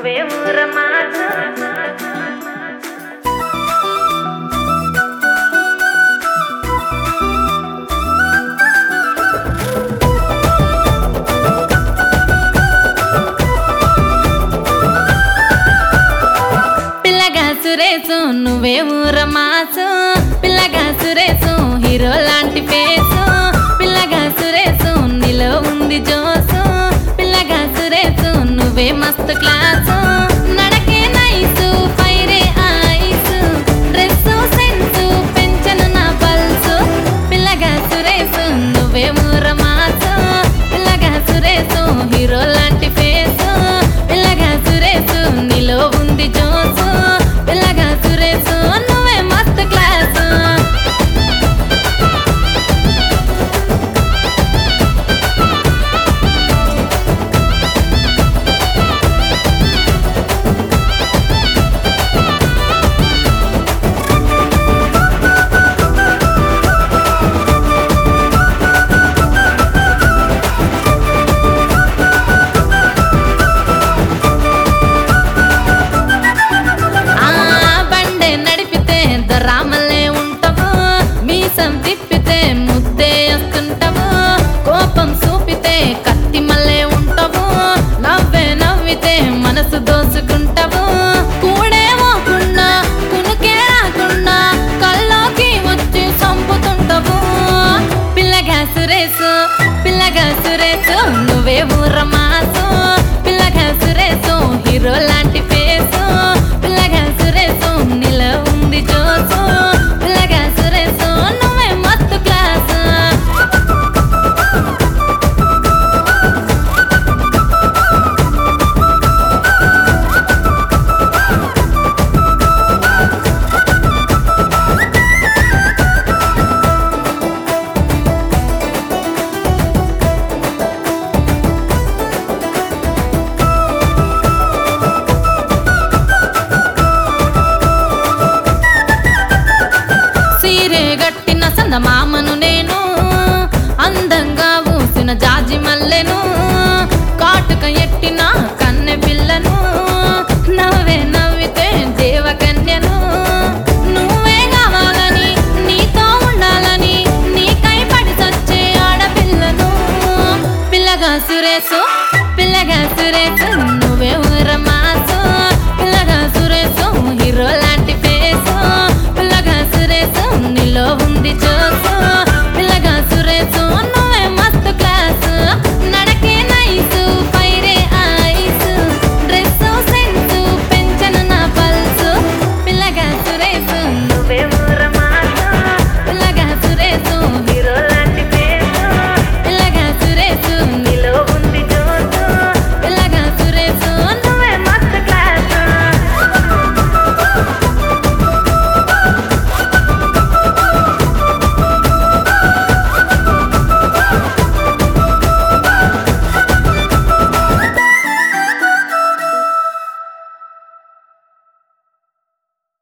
నువ్వే ఊరమాసు పిల్లగా సురేసు నువ్వే ఊరమాసు పిల్లగా సురేసు హీరో లాంటి ఫేసు పిల్లగా సురేసు నీలో ఉంది జోసు పిల్లగా సురేసు నువ్వే మస్తు క్లాసు నడకే నైసు ఫైరే ఐసు డ్రెస్సు సెన్సు పెంచను నా పల్సు పిల్లగా సురేసు నువ్వే ఊరమాసు పిల్లగా సురేసు హీరో లాంటి ఫేసు పిల్లగా సురేసు నీలో ఉంది జోసు పిల్లగా సురేసు నువ్వే మస్తు క్లాసు ఆ బండే నడిపితే దరామల్లే ఉంటావు మీసం తిప్పితే ముద్దే వస్తుంటావు కోపం చూపితే కత్తి మల్లే ఉంటావు నవ్వే నవ్వితే మనసు దోసుకుంటావు కూడేమోకున్నా కునుకే రాకుండా కల్లోకి వచ్చి చంపుతుంటావు పిల్లగా సురేసు పిల్లగా సురేసు నువ్వే ఊరమాసు పిల్లగా సురేసు హీరో లాంటి ఫేసు పిల్లగా సురేసు నీలో ఉంది జోసు పిల్లగా సురేసు నువ్వే మత్తు క్లాసు సీరే గట్టిన సందమామను నేను అందంగా ఊసిన జాజి మల్లెను కాటుక ఎట్టిన కన్నె పిల్లను నవ్వే నవ్వితే దేవకన్యను నువ్వే కావాలని నీతో ఉండాలని నీకై పడి సచ్చే ఆడపిల్లను పిల్లగా సురేసు పిల్లగా సురేసు నువ్వే